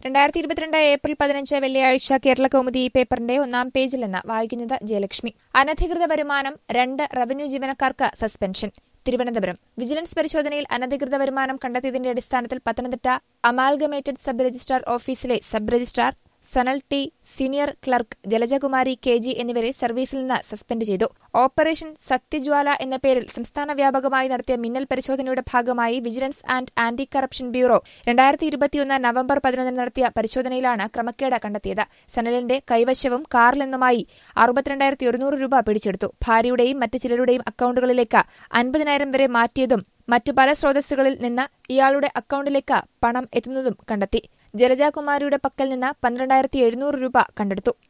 രണ്ടായിരത്തി ഇരുപത്തിരണ്ട് ഏപ്രിൽ പതിനഞ്ച് വെള്ളിയാഴ്ച കേരള കൗമുദി ഈ പേപ്പറിന്റെ ഒന്നാം പേജിൽ നിന്ന് വായിക്കുന്നത് ജയലക്ഷ്മി അനധികൃത വരുമാനം രണ്ട് റവന്യൂ ജീവനക്കാർക്ക് സസ്പെൻഷൻ തിരുവനന്തപുരം വിജിലൻസ് പരിശോധനയിൽ അനധികൃത വരുമാനം കണ്ടെത്തിയതിന്റെ അടിസ്ഥാനത്തിൽ പത്തനംതിട്ട അമാൽഗമേറ്റഡ് സബ് രജിസ്ട്രാർ ഓഫീസിലെ sub registrar Sanal T senior clerk Jalajakumari K G എന്നിവരെ സർവീസിൽ നിന്ന് സസ്പെൻഡ് ചെയ്തു ഓപ്പറേഷൻ സത്യജ്വാല എന്ന പേരിൽ സംസ്ഥാന വ്യാപകമായി നടത്തിയ മിന്നൽ പരിശോധനയുടെ ഭാഗമായി vigilance and anti corruption bureau രണ്ടായിരത്തി ഇരുപത്തിയൊന്ന് നവംബർ പതിനൊന്നിന് നടത്തിയ പരിശോധനയിലാണ് ക്രമക്കേട് കണ്ടെത്തിയത് സനലിന്റെ കൈവശവും കാറിൽ നിന്നുമായി അറുപത്തിരണ്ടായിരത്തി ഒരുന്നൂറ് രൂപ പിടിച്ചെടുത്തു ഭാര്യയുടെയും മറ്റ് ചിലരുടെയും അക്കൌണ്ടുകളിലേക്ക് അൻപതിനായിരം വരെ മാറ്റിയതും മറ്റു പല സ്രോതസ്സുകളിൽ നിന്ന് ഇയാളുടെ അക്കൌണ്ടിലേക്ക് പണം എത്തുന്നതും കണ്ടെത്തി ജലജാകുമാരിയുടെ പക്കൽ നിന്ന് പന്ത്രണ്ടായിരത്തി എഴുന്നൂറ് രൂപ കണ്ടെടുത്തു